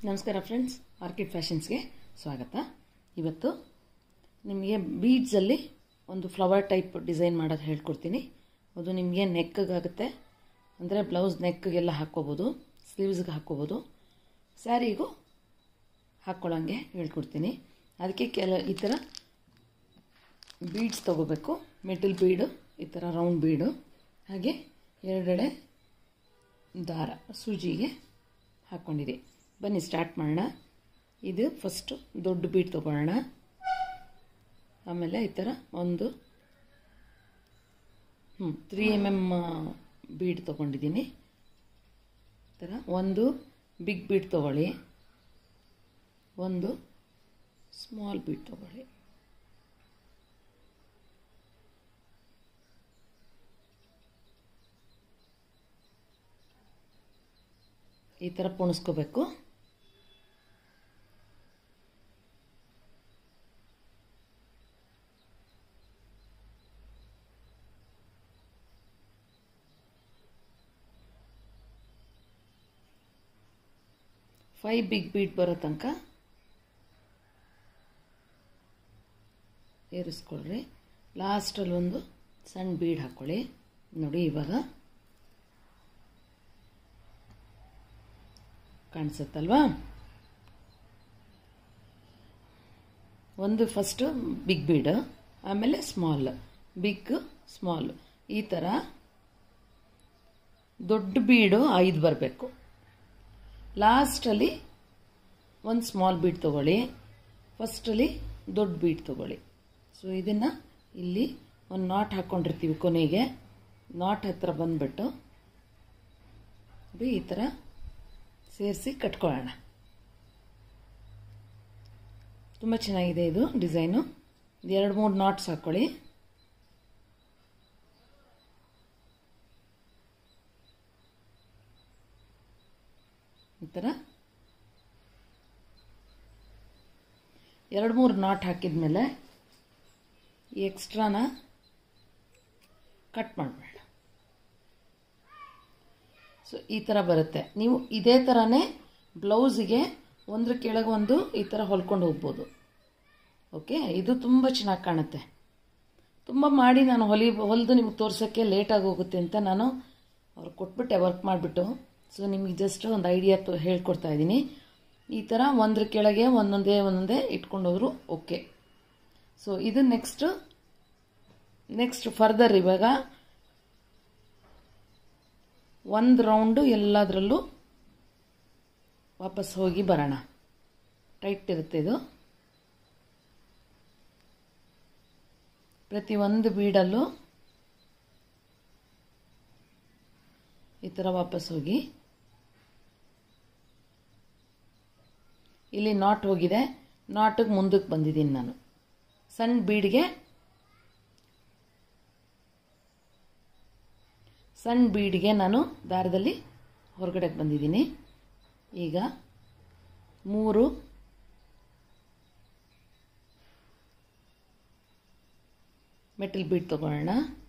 ನಮಸ್ಕಾರ friends orchid ಫ್ಯಾಷನ್ಸ್ಗೆ ಸ್ವಾಗತ ಇವತ್ತು ನಿಮಗೆ ಬೀಡ್ಸಲ್ಲಿ ಒಂದು ಫ್ಲವರ್ ಟೈಪ್ ಡಿಸೈನ್ ಮಾಡೋದು ಹೇಳ್ಕೊಡ್ತೀನಿ ಅದು ನಿಮಗೆ ನೆಕ್ಗಾಗುತ್ತೆ ಅಂದರೆ ಬ್ಲೌಸ್ ನೆಕ್ಗೆಲ್ಲ ಹಾಕ್ಕೋಬೋದು ಸ್ಲೀವ್ಸ್ಗೆ ಹಾಕ್ಕೋಬೋದು ಸ್ಯಾರಿಗೂ ಹಾಕ್ಕೊಳ್ಳೋಂಗೆ ಹೇಳ್ಕೊಡ್ತೀನಿ ಅದಕ್ಕೆ ಕೆಲ ಈ ಥರ ಬೀಡ್ಸ್ ತೊಗೋಬೇಕು ಮೆಟಲ್ ಬೀಡು ಈ ಥರ ರೌಂಡ್ ಬೀಡು ಹಾಗೆ ಎರಡೆಡೆ ದಾರ ಸೂಜಿಗೆ ಹಾಕ್ಕೊಂಡಿದೆ ಬನ್ನಿ ಸ್ಟಾರ್ಟ್ ಮಾಡೋಣ ಇದು ಫಸ್ಟು ದೊಡ್ಡ ಬೀಡ್ ತೊಗೊಳ್ಳೋಣ ಆಮೇಲೆ ಈ ಥರ ಒಂದು ಹ್ಞೂ ತ್ರೀ ಎಮ್ ಎಮ್ ಬೀಡ್ ತೊಗೊಂಡಿದ್ದೀನಿ ಈ ಥರ ಒಂದು ಬಿಗ್ ಬೀಡ್ ತೊಗೊಳ್ಳಿ ಒಂದು ಸ್ಮಾಲ್ ಬೀಡ್ ತೊಗೊಳ್ಳಿ ಈ ಥರ ಪುಣಿಸ್ಕೋಬೇಕು ಫೈವ್ ಬಿಗ್ ಬೀಟ್ ಬರೋ ತನಕ ಏರಿಸ್ಕೊಳ್ರಿ ಲಾಸ್ಟಲ್ಲಿ ಒಂದು ಸಣ್ಣ ಬೀಡ್ ಹಾಕ್ಕೊಳ್ಳಿ ನೋಡಿ ಇವಾಗ ಕಾಣಿಸುತ್ತಲ್ವಾ ಒಂದು ಫಸ್ಟು ಬಿಗ್ ಬೀಡ್ ಆಮೇಲೆ ಸ್ಮಾಲ್ ಬಿಗ್ ಸ್ಮಾಲ್ ಈ ಥರ ದೊಡ್ಡ ಬೀಡು ಐದು ಬರಬೇಕು ಲಾಸ್ಟಲ್ಲಿ ಒಂದು ಸ್ಮಾಲ್ ಬೀಡ್ ತೊಗೊಳ್ಳಿ ಫಸ್ಟಲ್ಲಿ ದೊಡ್ಡ ಬೀಡ್ ತೊಗೊಳ್ಳಿ ಸೊ ಇದನ್ನು ಇಲ್ಲಿ ಒಂದು ನಾಟ್ ಹಾಕ್ಕೊಂಡಿರ್ತೀವಿ ಕೊನೆಗೆ ನಾಟ್ ಹತ್ರ ಬಂದುಬಿಟ್ಟು ಈ ಥರ ಸೇರಿಸಿ ಕಟ್ಕೊಳ್ಳೋಣ ತುಂಬ ಚೆನ್ನಾಗಿದೆ ಇದು ಡಿಸೈನು ಎರಡು ಮೂರು ನಾಟ್ಸ್ ಹಾಕ್ಕೊಳ್ಳಿ ಈ ಥರ ಎರಡು ಮೂರು ನಾಟ್ ಹಾಕಿದ್ಮೇಲೆ ಈ ಎಕ್ಸ್ಟ್ರಾನ ಕಟ್ ಮಾಡಬೇಡ ಸೊ ಈ ಥರ ಬರುತ್ತೆ ನೀವು ಇದೇ ಥರನೇ ಬ್ಲೌಸಿಗೆ ಒಂದ್ರ ಕೆಳಗೆ ಒಂದು ಈ ಥರ ಹೊಲ್ಕೊಂಡು ಹೋಗ್ಬೋದು ಓಕೆ ಇದು ತುಂಬ ಚೆನ್ನಾಗಿ ಕಾಣುತ್ತೆ ತುಂಬ ಮಾಡಿ ನಾನು ಹೊಲಿ ಹೊಲಿದು ನಿಮ್ಗೆ ತೋರ್ಸೋಕ್ಕೆ ಲೇಟಾಗಿ ಹೋಗುತ್ತೆ ಅಂತ ನಾನು ಅವ್ರು ಕೊಟ್ಬಿಟ್ಟೆ ವರ್ಕ್ ಮಾಡಿಬಿಟ್ಟು ಸೊ ನಿಮಗೆ ಜಸ್ಟ್ ಒಂದು ಐಡಿಯಾ ತೋ ಹೇಳ್ಕೊಡ್ತಾ ಇದ್ದೀನಿ ಈ ಥರ ಒಂದ್ರ ಕೆಳಗೆ ಒಂದೊಂದೇ ಒಂದೊಂದೇ ಇಟ್ಕೊಂಡೋದ್ರು ಓಕೆ ಸೊ ಇದು ನೆಕ್ಸ್ಟ್ ನೆಕ್ಸ್ಟ್ ಫರ್ದರ್ ಇವಾಗ ಒಂದು ರೌಂಡು ಎಲ್ಲದರಲ್ಲೂ ವಾಪಸ್ ಹೋಗಿ ಬರೋಣ ಟೈಟ್ ಇರುತ್ತೆ ಇದು ಪ್ರತಿ ಒಂದು ಬೀಡಲ್ಲೂ ಈ ಥರ ವಾಪಸ್ ಹೋಗಿ ಇಲ್ಲಿ ನಾಟ್ ಹೋಗಿದೆ ನಾಟಿಗೆ ಮುಂದಕ್ಕೆ ಬಂದಿದ್ದೀನಿ ನಾನು ಸಣ್ಣ ಬೀಡ್ಗೆ ಸಣ್ಣ ಬೀಡ್ಗೆ ನಾನು ದಾರದಲ್ಲಿ ಹೊರಗಡೆಗೆ ಬಂದಿದ್ದೀನಿ ಈಗ ಮೂರು ಮೆಟಲ್ ಬೀಡ್ ತಗೊಳ್ಳೋಣ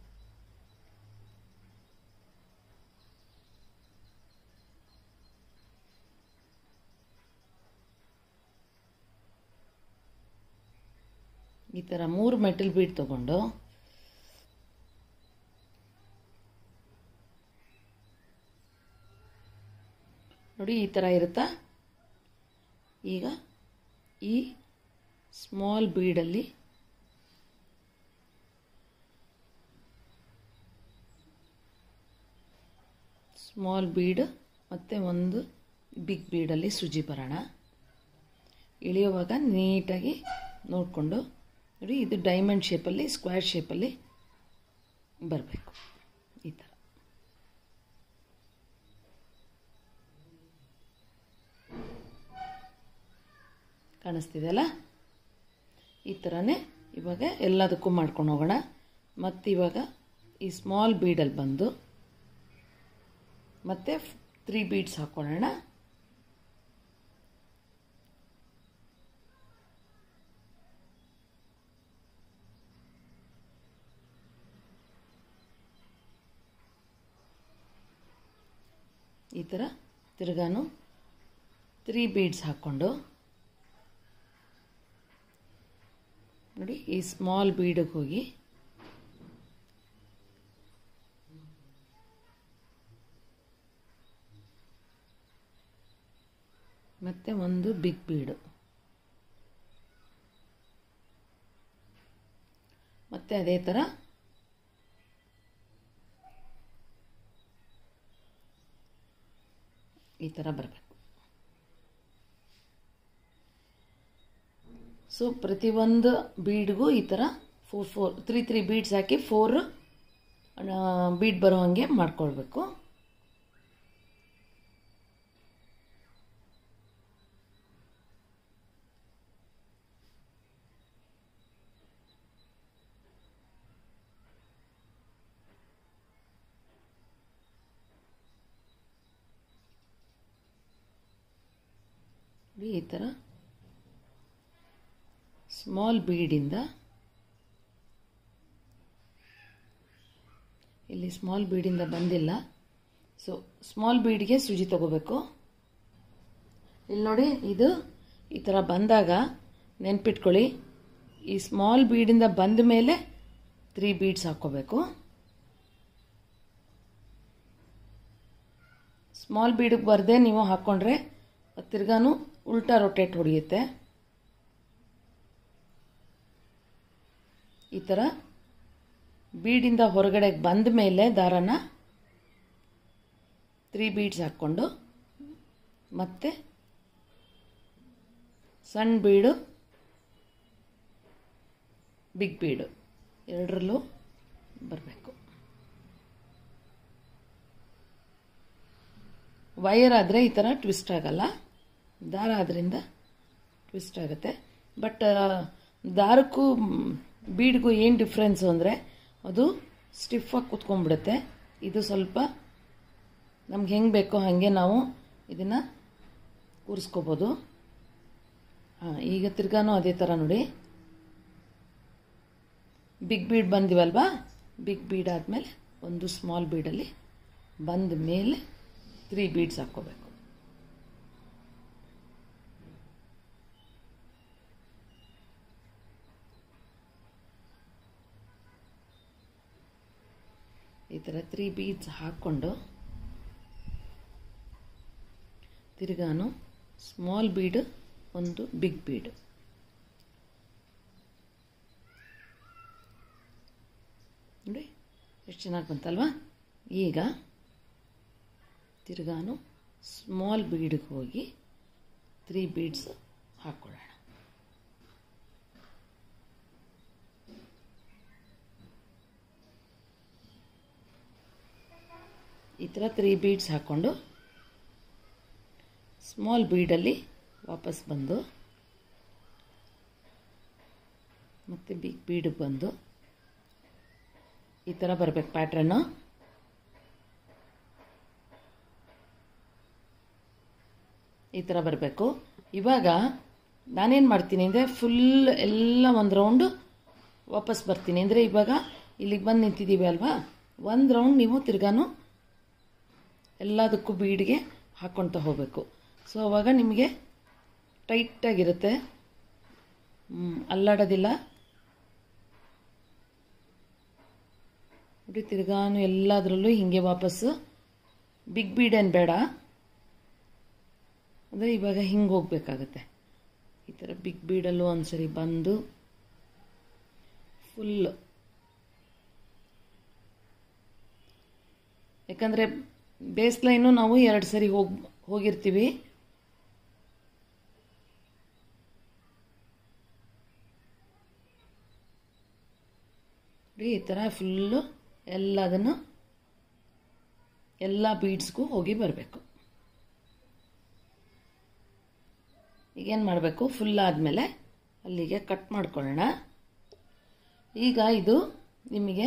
ಈ ಥರ ಮೂರು ಮೆಟಲ್ ಬೀಡ್ ತಗೊಂಡು ನೋಡಿ ಈ ಥರ ಇರುತ್ತಾ ಈಗ ಈ ಸ್ಮಾಲ್ ಬೀಡಲ್ಲಿ ಸ್ಮಾಲ್ ಬೀಡ್ ಮತ್ತು ಒಂದು ಬಿಗ್ ಬೀಡಲ್ಲಿ ಸುಜಿ ಬರೋಣ ಇಳಿಯುವಾಗ ನೀಟಾಗಿ ನೋಡಿಕೊಂಡು ನೋಡಿ ಇದು ಡೈಮಂಡ್ ಶೇಪಲ್ಲಿ ಸ್ಕ್ವೇರ್ ಶೇಪಲ್ಲಿ ಬರಬೇಕು ಈ ಥರ ಕಾಣಿಸ್ತಿದೆಯಲ್ಲ ಈ ಥರನೇ ಇವಾಗ ಎಲ್ಲದಕ್ಕೂ ಮಾಡ್ಕೊಂಡು ಹೋಗೋಣ ಮತ್ತು ಇವಾಗ ಈ ಸ್ಮಾಲ್ ಬೀಡಲ್ಲಿ ಬಂದು ಮತ್ತು ತ್ರೀ ಬೀಡ್ಸ್ ಹಾಕ್ಕೊಳ್ಳೋಣ ಈ ಥರ ತಿರ್ಗಾನು ತ್ರೀ ಬೀಡ್ಸ್ ಹಾಕ್ಕೊಂಡು ನೋಡಿ ಈ ಸ್ಮಾಲ್ ಬೀಡಿಗೆ ಹೋಗಿ ಮತ್ತು ಒಂದು ಬಿಗ್ ಬೀಡು ಮತ್ತು ಅದೇ ಥರ ಈ ಥರ ಬರಬೇಕು ಸೊ ಪ್ರತಿಯೊಂದು ಬೀಡ್ಗೂ ಈ ಥರ four four three three beads ಹಾಕಿ ಫೋರ್ ಬೀಡ್ ಬರೋ ಹಾಗೆ ಮಾಡ್ಕೊಳ್ಬೇಕು ಈ ಥರ ಸ್ಮಾಲ್ ಬೀಡಿಂದ ಇಲ್ಲಿ ಸ್ಮಾಲ್ ಬೀಡಿಂದ ಬಂದಿಲ್ಲ ಸೊ ಸ್ಮಾಲ್ ಬೀಡ್ಗೆ ಸೂಜಿ ತಗೋಬೇಕು ಇಲ್ಲಿ ನೋಡಿ ಇದು ಈ ಥರ ಬಂದಾಗ ನೆನ್ಪಿಟ್ಕೊಳ್ಳಿ ಈ ಸ್ಮಾಲ್ ಬೀಡಿಂದ ಬಂದ ಮೇಲೆ ತ್ರೀ ಬೀಡ್ಸ್ ಹಾಕ್ಕೋಬೇಕು ಸ್ಮಾಲ್ ಬೀಡಿಗೆ ಬರದೆ ನೀವು ಹಾಕ್ಕೊಂಡ್ರೆ ತಿರ್ಗಾನು ಉಲ್ಟಾ ರೊಟೇಟ್ ಹೊಡೆಯುತ್ತೆ ಈ ಥರ ಬೀಡಿಂದ ಹೊರಗಡೆ ಬಂದ ಮೇಲೆ ದಾರನ ತ್ರೀ ಬೀಡ್ಸ್ ಹಾಕ್ಕೊಂಡು ಮತ್ತೆ ಸಣ್ಣ ಬೀಡು ಬಿಗ್ ಬೀಡು ಎರಡರಲ್ಲೂ ಬರಬೇಕು ವೈರ್ ಆದರೆ ಈ ಥರ ಟ್ವಿಸ್ಟ್ ಆಗಲ್ಲ ದಾರ ಆದ್ರಿಂದ ಟ್ವಿಸ್ಟ್ ಆಗುತ್ತೆ ಬಟ್ ದಾರಕ್ಕೂ ಬೀಡ್ಗೂ ಏನು ಡಿಫ್ರೆನ್ಸು ಅಂದರೆ ಅದು ಸ್ಟಿಫಾಗಿ ಕೂತ್ಕೊಂಡ್ಬಿಡುತ್ತೆ ಇದು ಸ್ವಲ್ಪ ನಮ್ಗೆ ಹೆಂಗೆ ಬೇಕೋ ಹಾಗೆ ನಾವು ಇದನ್ನು ಕೂರಿಸ್ಕೋಬೋದು ಹಾಂ ಈಗ ತಿರ್ಗಾನು ಅದೇ ಥರ ನೋಡಿ ಬಿಗ್ ಬೀಡ್ ಬಂದಿವಲ್ವಾ ಬಿಗ್ ಬೀಡ್ ಆದಮೇಲೆ ಒಂದು ಸ್ಮಾಲ್ ಬೀಡಲ್ಲಿ ಬಂದ ಮೇಲೆ ತ್ರೀ ಬೀಡ್ಸ್ ಹಾಕ್ಕೋಬೇಕು ಈ ಥರ ತ್ರೀ ಬೀಡ್ಸ್ ಹಾಕ್ಕೊಂಡು ತಿರ್ಗಾನು ಸ್ಮಾಲ್ ಬೀಡ್ ಒಂದು ಬಿಗ್ ಬೀಡ್ ನೋಡಿ ಎಷ್ಟು ಚೆನ್ನಾಗಿ ಬಂತಲ್ವಾ ಈಗ ತಿರ್ಗಾನು ಸ್ಮಾಲ್ ಬೀಡ್ಗೆ ಹೋಗಿ ತ್ರೀ ಬೀಡ್ಸ್ ಹಾಕ್ಕೊಳ್ಳೋಣ ಈ ಥರ ತ್ರೀ ಬೀಡ್ಸ್ ಹಾಕ್ಕೊಂಡು ಸ್ಮಾಲ್ ಬೀಡಲ್ಲಿ ವಾಪಸ್ ಬಂದು ಮತ್ತು ಬಿಗ್ ಬೀಡಿಗೆ ಬಂದು ಈ ಥರ ಬರಬೇಕು ಪ್ಯಾಟ್ರನ್ನು ಈ ಥರ ಬರಬೇಕು ಇವಾಗ ನಾನೇನು ಮಾಡ್ತೀನಿ ಅಂದರೆ ಫುಲ್ ಎಲ್ಲ ಒಂದು ರೌಂಡು ವಾಪಸ್ ಬರ್ತೀನಿ ಅಂದರೆ ಇವಾಗ ಇಲ್ಲಿಗೆ ಬಂದು ನಿಂತಿದ್ದೀವಿ ಅಲ್ವಾ ಒಂದು ರೌಂಡ್ ನೀವು ತಿರ್ಗಾನು ಎಲ್ಲದಕ್ಕೂ ಬೀಡಿಗೆ ಹಾಕ್ಕೊಳ್ತಾ ಹೋಗಬೇಕು ಸೊ ಅವಾಗ ನಿಮಗೆ ಟೈಟಾಗಿರುತ್ತೆ ಅಲ್ಲಾಡೋದಿಲ್ಲ ನೋಡಿ ತಿರ್ಗಾನು ಎಲ್ಲದರಲ್ಲೂ ಹೀಗೆ ವಾಪಸ್ಸು ಬಿಗ್ ಬೀಡ್ ಏನು ಬೇಡ ಅಂದರೆ ಇವಾಗ ಹಿಂಗೆ ಹೋಗ್ಬೇಕಾಗತ್ತೆ ಈ ಥರ ಬಿಗ್ ಬೀಡಲ್ಲೂ ಒಂದ್ಸರಿ ಬಂದು ಫುಲ್ ಯಾಕಂದರೆ ಬೇಸ್ ಲೈನು ನಾವು ಎರಡು ಸರಿ ಹೋಗಿ ಹೋಗಿರ್ತೀವಿ ಈ ಥರ ಫುಲ್ಲು ಎಲ್ಲದನ್ನು ಎಲ್ಲ ಬೀಡ್ಸ್ಗೂ ಹೋಗಿ ಬರಬೇಕು ಈಗೇನು ಮಾಡಬೇಕು ಫುಲ್ ಆದಮೇಲೆ ಅಲ್ಲಿಗೆ ಕಟ್ ಮಾಡ್ಕೊಳ್ಳೋಣ ಈಗ ಇದು ನಿಮಗೆ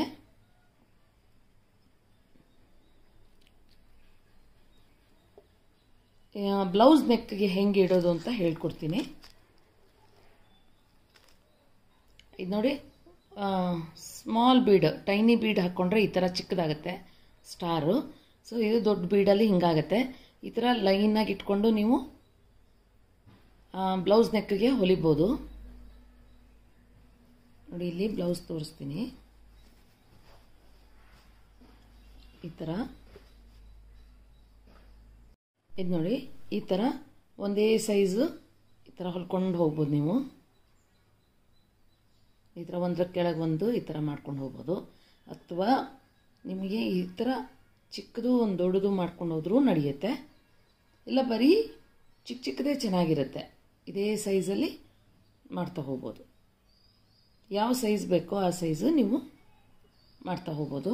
ಬ್ಲೌಸ್ ನೆಕ್ಗೆ ಹೆಂಗೆ ಇಡೋದು ಅಂತ ಹೇಳ್ಕೊಡ್ತೀನಿ ಇದು ನೋಡಿ ಸ್ಮಾಲ್ ಬೀಡ್ ಟೈನಿ ಬೀಡ್ ಹಾಕ್ಕೊಂಡ್ರೆ ಈ ಥರ ಚಿಕ್ಕದಾಗುತ್ತೆ ಸ್ಟಾರು ಸೊ ಇದು ದೊಡ್ಡ ಬೀಡಲ್ಲಿ ಹಿಂಗಾಗತ್ತೆ ಈ ಥರ ಲೈನಾಗಿ ಇಟ್ಕೊಂಡು ನೀವು ಬ್ಲೌಸ್ ನೆಕ್ಗೆ ಹೊಲಿಬೋದು ನೋಡಿ ಇಲ್ಲಿ ಬ್ಲೌಸ್ ತೋರಿಸ್ತೀನಿ ಈ ಥರ ಇದು ನೋಡಿ ಈ ಥರ ಒಂದೇ ಸೈಜು ಈ ಥರ ಹೊಲ್ಕೊಂಡು ಹೋಗ್ಬೋದು ನೀವು ಈ ಥರ ಒಂದರ ಕೆಳಗೆ ಒಂದು ಈ ಥರ ಮಾಡ್ಕೊಂಡು ಹೋಗ್ಬೋದು ಅಥವಾ ನಿಮಗೆ ಈ ಥರ ಚಿಕ್ಕದು ಒಂದು ದೊಡ್ಡದು ಮಾಡ್ಕೊಂಡು ಹೋದ್ರೂ ನಡೆಯುತ್ತೆ ಇಲ್ಲ ಬರೀ ಚಿಕ್ಕ ಚಿಕ್ಕದೇ ಚೆನ್ನಾಗಿರುತ್ತೆ ಇದೇ ಸೈಜಲ್ಲಿ ಮಾಡ್ತಾ ಹೋಗ್ಬೋದು ಯಾವ ಸೈಜ್ ಬೇಕೋ ಆ ಸೈಜು ನೀವು ಮಾಡ್ತಾ ಹೋಗ್ಬೋದು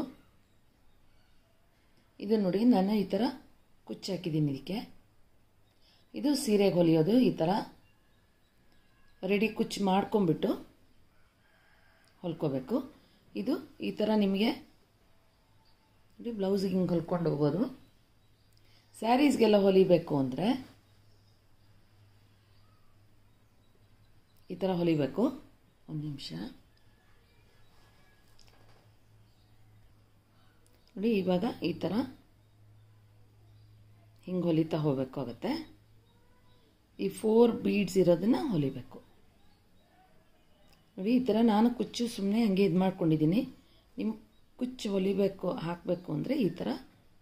ಇದು ನೋಡಿ ನಾನು ಈ ಥರ ಕುಚ್ಚು ಹಾಕಿದ್ದೀನಿ ಇದಕ್ಕೆ ಇದು ಸೀರೆಗೆ ಹೊಲಿಯೋದು ಈ ಥರ ರೆಡಿ ಕುಚ್ಚು ಮಾಡ್ಕೊಂಬಿಟ್ಟು ಹೊಲ್ಕೋಬೇಕು ಇದು ಈ ಥರ ನಿಮಗೆ ನೋಡಿ ಬ್ಲೌಸಿಗೆ ಹಿಂಗೆ ಹೊಲ್ಕೊಂಡು ಹೋಗ್ಬೋದು ಸ್ಯಾರೀಸ್ಗೆಲ್ಲ ಹೊಲಿಬೇಕು ಅಂದರೆ ಈ ಥರ ಹೊಲಿಬೇಕು ಒಂದು ನಿಮಿಷ ನೋಡಿ ಇವಾಗ ಈ ಥರ ಹಿಂಗೆ ಹೊಲಿತಾ ಹೋಗಬೇಕಾಗತ್ತೆ ಈ ಫೋರ್ ಬೀಡ್ಸ್ ಇರೋದನ್ನ ಹೊಲಿಬೇಕು ನೋಡಿ ಈ ಥರ ನಾನು ಕುಚ್ಚು ಸುಮ್ಮನೆ ಹಂಗೆ ಇದು ಮಾಡ್ಕೊಂಡಿದ್ದೀನಿ ನಿಮ್ಮ ಕುಚ್ಚು ಹೊಲಿಬೇಕು ಹಾಕಬೇಕು ಅಂದರೆ ಈ ಥರ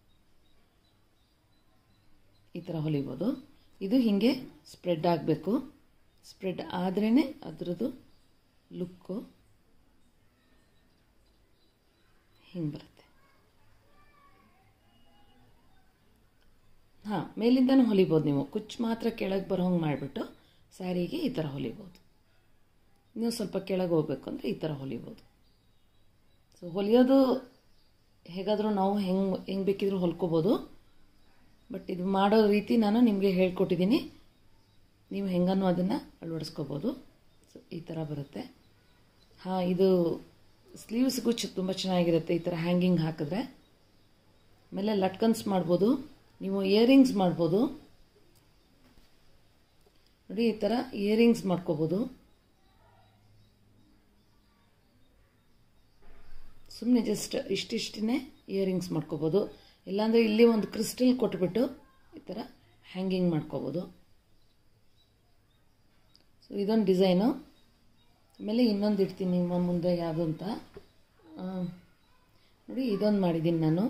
ಈ ಥರ ಹೊಲಿಬೋದು ಇದು ಹೀಗೆ ಸ್ಪ್ರೆಡ್ ಆಗಬೇಕು ಸ್ಪ್ರೆಡ್ ಆದ್ರೇ ಅದರದ್ದು ಲುಕ್ಕು ಹಿಂಗೆ ಬರುತ್ತೆ ಹಾಂ ಮೇಲಿಂದನೂ ಹೊಲಿಬೋದು ನೀವು ಕುಚ್ಚು ಮಾತ್ರ ಕೆಳಗೆ ಬರೋ ಹಂಗೆ ಮಾಡಿಬಿಟ್ಟು ಸ್ಯಾರಿಗೆ ಈ ಥರ ಹೊಲಿಬೋದು ನೀವು ಸ್ವಲ್ಪ ಕೆಳಗೆ ಹೋಗ್ಬೇಕು ಅಂದರೆ ಈ ಥರ ಹೊಲಿಬೋದು ಸೊ ಹೊಲಿಯೋದು ಹೇಗಾದರೂ ನಾವು ಹೆಂಗೆ ಹೆಂಗೆ ಬೇಕಿದ್ರೂ ಹೊಲ್ಕೋಬೋದು ಬಟ್ ಇದು ಮಾಡೋ ರೀತಿ ನಾನು ನಿಮಗೆ ಹೇಳ್ಕೊಟ್ಟಿದ್ದೀನಿ ನೀವು ಹೆಂಗನೂ ಅದನ್ನು ಅಳವಡಿಸ್ಕೋಬೋದು ಸೊ ಈ ಥರ ಬರುತ್ತೆ ಹಾಂ ಇದು ಸ್ಲೀವ್ಸ್ಗೂ ಚ ತುಂಬ ಚೆನ್ನಾಗಿರುತ್ತೆ ಈ ಥರ ಹ್ಯಾಂಗಿಂಗ್ ಹಾಕಿದ್ರೆ ಆಮೇಲೆ ಲಟ್ಕನ್ಸ್ ಮಾಡ್ಬೋದು ನೀವು ಇಯರಿಂಗ್ಸ್ ಮಾಡ್ಬೋದು ನೋಡಿ ಈ ಥರ ಇಯರಿಂಗ್ಸ್ ಮಾಡ್ಕೋಬೋದು ಸುಮ್ಮನೆ ಜಸ್ಟ್ ಇಷ್ಟಿಷ್ಟೇ ಇಯರಿಂಗ್ಸ್ ಮಾಡ್ಕೋಬೋದು ಇಲ್ಲಾಂದರೆ ಇಲ್ಲಿ ಒಂದು ಕ್ರಿಸ್ಟಲ್ ಕೊಟ್ಬಿಟ್ಟು ಈ ಥರ ಹ್ಯಾಂಗಿಂಗ್ ಮಾಡ್ಕೋಬೋದು ಸೊ ಇದೊಂದು ಡಿಸೈನು ಆಮೇಲೆ ಇನ್ನೊಂದು ಇಡ್ತೀನಿ ನಿಮ್ಮ ಮುಂದೆ ಯಾವುದು ಅಂತ ಆ, ನೋಡಿ ಇದೊಂದು ಮಾಡಿದ್ದೀನಿ ನಾನು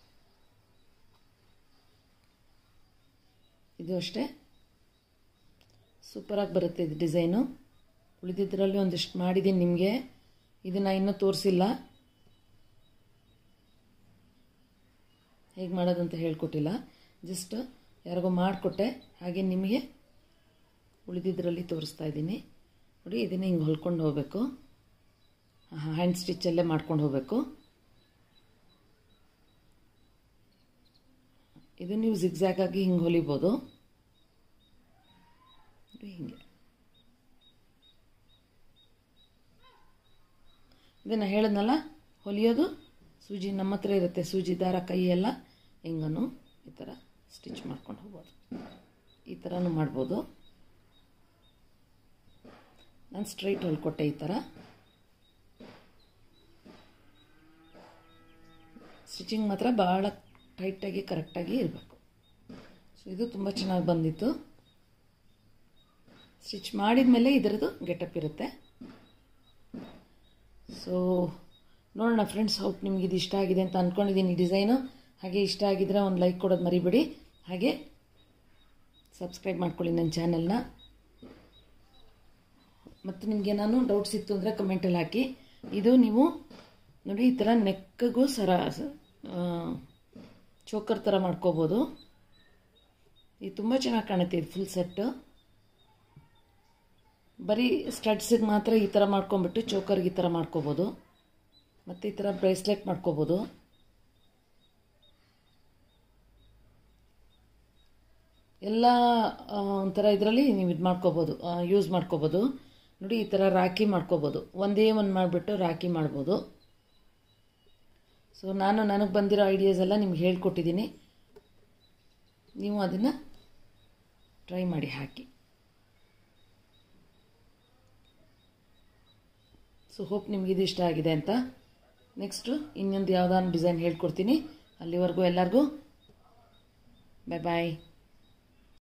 ಇದು ಅಷ್ಟೇ ಸೂಪರಾಗಿ ಬರುತ್ತೆ ಇದು ಡಿಸೈನು ಉಳಿದಿದ್ದರಲ್ಲಿ ಒಂದಿಷ್ಟು ಮಾಡಿದ್ದೀನಿ ನಿಮಗೆ ಇದನ್ನು ಇನ್ನೂ ತೋರಿಸಿಲ್ಲ ಹೇಗೆ ಮಾಡೋದಂತ ಹೇಳ್ಕೊಟ್ಟಿಲ್ಲ ಜಸ್ಟ್ ಯಾರಿಗೋ ಮಾಡಿಕೊಟ್ಟೆ ಹಾಗೆ ನಿಮಗೆ ಉಳಿದಿದ್ದರಲ್ಲಿ ತೋರಿಸ್ತಾ ಇದ್ದೀನಿ ನೋಡಿ ಇದನ್ನು ಹಿಂಗೆ ಹೊಲ್ಕೊಂಡು ಹೋಗಬೇಕು ಹ್ಯಾಂಡ್ ಸ್ಟಿಚ್ಚಲ್ಲೇ ಮಾಡ್ಕೊಂಡು ಹೋಗಬೇಕು ಇದು ನೀವು ಜಿಗ್ಜ್ಯಾಗ್ ಆಗಿ ಹಿಂಗೆ ಹೊಲಿಬೋದು ನೋಡಿ ಹಿಂಗೆ ಇದನ್ನು ಹೇಳಿದ್ನಲ್ಲ ಹೊಲಿಯೋದು ಸೂಜಿ ನಮ್ಮ ಹತ್ರ ಇರುತ್ತೆ ಸೂಜಿ ದಾರ ಕೈ ಎಲ್ಲ ಹೆಂಗನು ಈ ಥರ ಸ್ಟಿಚ್ ಮಾಡ್ಕೊಂಡು ಹೋಗ್ಬೋದು ಈ ಥರನೂ ಮಾಡ್ಬೋದು ನಾನು ಸ್ಟ್ರೈಟ್ ಹೊಲ್ಕೊಟ್ಟೆ ಈ ಥರ ಸ್ಟಿಚಿಂಗ್ ಮಾತ್ರ ಭಾಳ ಟೈಟಾಗಿ ಕರೆಕ್ಟಾಗಿ ಇರಬೇಕು ಸೊ ಇದು ತುಂಬ ಚೆನ್ನಾಗಿ ಬಂದಿತ್ತು ಸ್ಟಿಚ್ ಮಾಡಿದ ಮೇಲೆ ಇದರದ್ದು ಗೆಟಪ್ ಇರುತ್ತೆ ಸೊ ನೋಡೋಣ ಫ್ರೆಂಡ್ಸ್ ಹೋಪ್ ನಿಮ್ಗೆ ಇದು ಇಷ್ಟ ಆಗಿದೆ ಅಂತ ಅಂದ್ಕೊಂಡಿದ್ದೀನಿ ಡಿಸೈನು ಹಾಗೆ ಇಷ್ಟ ಆಗಿದ್ರೆ ಒಂದು ಲೈಕ್ ಕೊಡೋದು ಮರಿಬೇಡಿ ಹಾಗೆ ಸಬ್ಸ್ಕ್ರೈಬ್ ಮಾಡ್ಕೊಳ್ಳಿ ನನ್ನ ಚಾನಲ್ನ ಮತ್ತು ನಿಮಗೆ ನಾನು ಡೌಟ್ಸ್ ಇತ್ತು ಅಂದರೆ ಕಮೆಂಟಲ್ಲಿ ಹಾಕಿ ಇದು ನೀವು ನೋಡಿ ಈ ಥರ ನೆಕ್ಕಿಗೂ ಸರ ಚೋಕರ್ ಥರ ಮಾಡ್ಕೋಬೋದು ಇದು ತುಂಬ ಚೆನ್ನಾಗಿ ಕಾಣುತ್ತೆ ಇದು ಫುಲ್ ಸೆಟ್ಟು ಬರೀ ಸ್ಟಡ್ಸಿಗೆ ಮಾತ್ರ ಈ ಥರ ಮಾಡ್ಕೊಂಬಿಟ್ಟು ಚೋಕರ್ಗೆ ಈ ಥರ ಮಾಡ್ಕೋಬೋದು ಮತ್ತು ಈ ಥರ ಬ್ರೇಸ್ಲೆಟ್ ಮಾಡ್ಕೋಬೋದು ಎಲ್ಲ ಆ, ಒಂಥರ ಇದರಲ್ಲಿ ನೀವು ಇದು ಮಾಡ್ಕೋಬೋದು ಯೂಸ್ ಮಾಡ್ಕೋಬೋದು ನೋಡಿ ಈ ಥರ ರಾಖಿ ಮಾಡ್ಕೋಬೋದು ಒಂದೇ ಒಂದು ಮಾಡಿಬಿಟ್ಟು ರಾಖಿ ಮಾಡ್ಬೋದು ಸೊ ನಾನು ನನಗೆ ಬಂದಿರೋ ಐಡಿಯಾಸ್ ಎಲ್ಲ ನಿಮ್ಗೆ ಹೇಳ್ಕೊಟ್ಟಿದ್ದೀನಿ ನೀವು ಅದನ್ನು ಟ್ರೈ ಮಾಡಿ ಹಾಕಿ ಸೊ ಹೋಪ್ ನಿಮ್ಗೆ ಇದು ಇಷ್ಟ ಆಗಿದೆ ಅಂತ ನೆಕ್ಸ್ಟು ಇನ್ನೊಂದು ಯಾವುದಾದ್ರು ಡಿಸೈನ್ ಹೇಳ್ಕೊಡ್ತೀನಿ ಅಲ್ಲಿವರೆಗೂ ಎಲ್ಲರಿಗೂ ಬಾಯ್ ಬಾಯ್